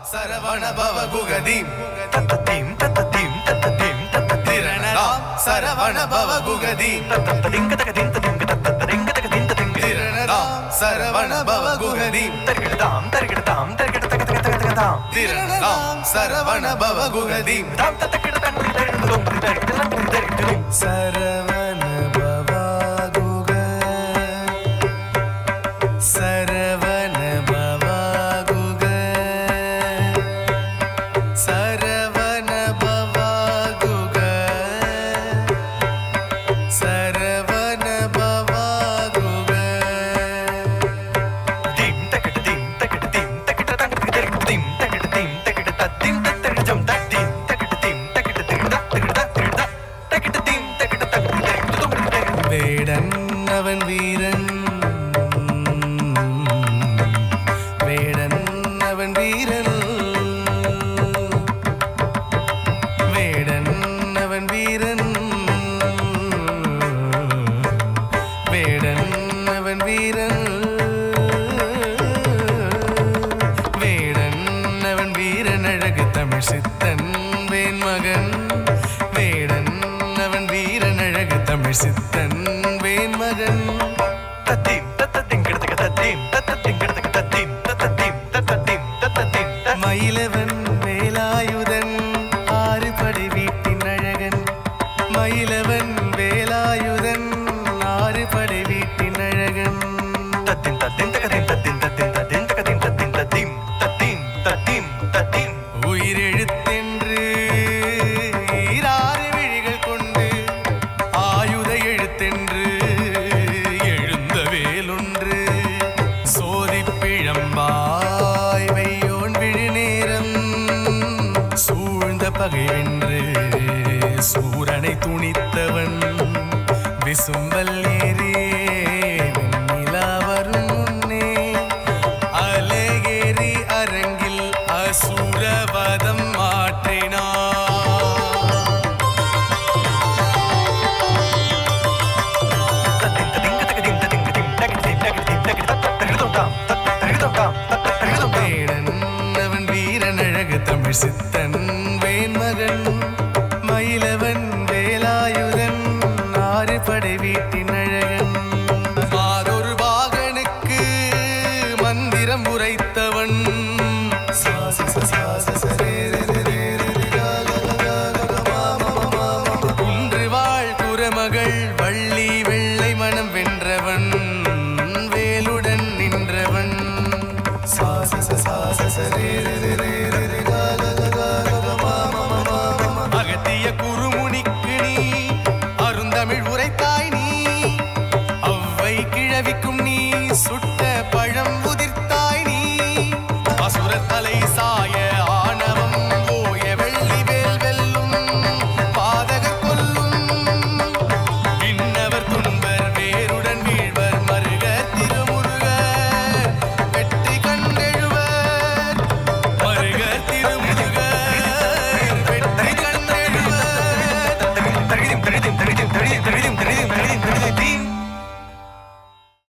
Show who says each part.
Speaker 1: சரவண பவ குகதீம்
Speaker 2: தத்ததீம் தத்ததீம் தத்ததீம் தத்ததீம்
Speaker 1: திரணதாம் சரவண பவ குகதீம்
Speaker 2: தத்ததீம் கதகதீம் ததீம் தத்ததீம் கதகதீம் ததீம்
Speaker 1: திரணதாம் சரவண பவ குகதீம்
Speaker 2: தர்கிடதாம் தர்கிடதாம் தர்கிட தக தக தக தகதாம்
Speaker 1: திரணதாம் சரவண பவ குகதீம்
Speaker 2: தாம் தத்தகிடதாம் தர்கிடதாம் தர்கிடதாம் தர்கிடதாம்
Speaker 1: சரவண பவ குக சரவண பவ குக சரவண பவ குக சரவண பவ குக
Speaker 2: தீம் தகிடதீம் தகிடதீம் தகிடதாம் தர்கிடதீம் தகிடதீம் தகிடதீம் தர்கிடஜம் தத்தீம் தகிடதீம் தகிடதீம் தகிடதா தகிடதா தகிடதீம் தகிடதம் தகிடதும்
Speaker 1: வேடன் அவன் வீரன் வேடன் அவன் வீரன் வேடன் அவன் வீரன் வேடன் அவன் வீரன் வேடன் அவன் வீரன் அழகு தமிழ் சித்தன் வேன் மகன் வேடன் அவன் வீரன் அழகு தமிழ் சித்தன் வேன் மகன்
Speaker 2: தத்தீம் தத்ததீம் கிடதக தத்தீம் தத்ததீம் கிடதக தத்தீம் தத்ததீம் தத்ததீம் தத்ததீம் தத்தீம்
Speaker 1: மயிலவன் வேலாயுதன் ஆறு படை வீட்டின் அழகன் மயிலவன் வேலாயுதன் ஆறு படை வீட்டின் அழகன்
Speaker 2: தத்தின் தத்தின் தகதின் தத்தின் தத்தின் தத்தின் தகதின் தத்தின் தத்தீம் தத்தீம் தத்தீம் தத்தீம்
Speaker 1: உயிரெழுத்தென்று ஈராறு விழிகள் கொண்டு ஆயுத எழுத்தென்று எழுந்த வேலொன்று சோதிப் பிழம்பாய் வெய்யோன் விழி நேரம் சூழ்ந்த பகை வென்று சூரனை துணித்தவன் விசும்பல் ஏறி வெண்ணிலா வரும் முன்னே அலையேறி அரங்கில் அசுரவதம் மாற்றினான்
Speaker 2: தத்தின் தத்தின் கதகதின் தத்தின் கதின் தகதின் தகதின் தகதி தத்த தகதிதம் தாம் தத்த தகதிதம் தாம் தத்த தகதிதம் தாம்
Speaker 1: வேடன் அவன் வீரன் அழகு தமிழ் சித்தன் வேன் மகன் மயிலவன் வேலாயுதன் ஆறு படை வீட்டின் அழகன் மாதொரு பாகனுக்கு மந்திரம் உரைத்தவன் சாச ச சாச ச ரே ரே ரே ரே ரே ரே கா கா கா கா கா மா மா மா மா மா மா. குன்று வாழ் குரமகள் வள்ளி வெள்ளை மனம் வென்றவன் வேலுடன் நின்றவன் சாச ச சாச ச ரே ரே ரே ரே ரே ரே கா கா கா கா கா கா மா மா மா மா மா மா. அகத்திய குறுமுனிக்கு நீ அருந்தமிழ் உரைத்தாய் நீ அவ்வை கிழவிக்கும்